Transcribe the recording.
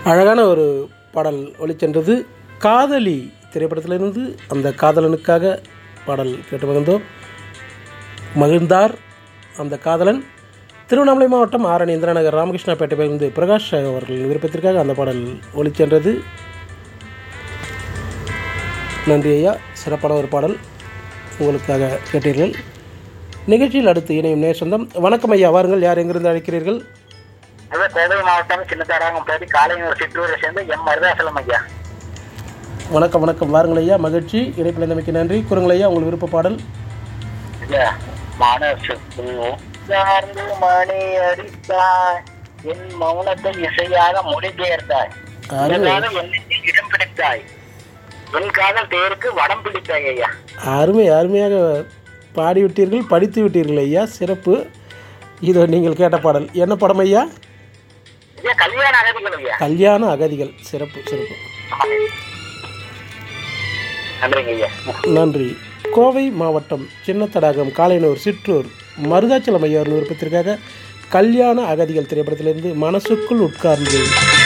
அழகான ஒரு பாடல் ஒளிச்சென்றது காதலி திரைப்படத்திலிருந்து அந்த காதலனுக்காக பாடல் கேட்டு மகிழ்ந்தோம் மகிழ்ந்தார் அந்த காதலன் திருவண்ணாமலை மாவட்டம் ஆரணி இந்திராநகர் ராமகிருஷ்ணாபேட்டையிலிருந்து பிரகாஷ் அவர்களின் விருப்பத்திற்காக அந்த பாடல் ஒளிச்சென்றது நன்றி ஐயா சிறப்பான ஒரு பாடல் உங்களுக்காக கேட்டீர்கள் நிகழ்ச்சியில் அடுத்து இணையும் நேசந்தம் வணக்கம் ஐயா வாருங்கள் யார் எங்கிருந்து அழைக்கிறீர்கள் அதான் கோவை மாவட்டம் சின்னதாராங்கம் பகுதி காலையூர் சிற்றூரை சேர்ந்து எம் மருதாசலம் ஐயா வணக்கம் வணக்கம் வாருங்கள் ஐயா மகிழ்ச்சி இணைப்பில் இருந்தமைக்கு நன்றி கூறுங்கள் ஐயா உங்கள் விருப்ப பாடல் இல்ல மனசுக்குள் சார்ந்து மணி அடித்தாய் என் மௌனத்தை இசையாக மொழிபெயர்த்தாய் அருமை இதனால என்னை இடம் பிடித்தாய் என் காதல் தேருக்கு வடம் பிடித்தாய் ஐயா அருமை அருமையாக பாடிவிட்டீர்கள் படித்து விட்டீர்கள் ஐயா சிறப்பு இதோ நீங்கள் கேட்ட பாடல் என்ன படம் ஐயா ஐயா கல்யாண அகதிகள் ஐயா கல்யாண அகதிகள் சிறப்பு சிறப்பு நன்றிங்க ஐயா நன்றி கோவை மாவட்டம் சின்னத்தடாகம் காலைனூர் சிற்றூர் மருதாச்சலம் ஐயா அவர்கள் விருப்பத்திற்காக கல்யாண அகதிகள் திரைப்படத்திலிருந்து மனசுக்குள் உட்கார்ந்து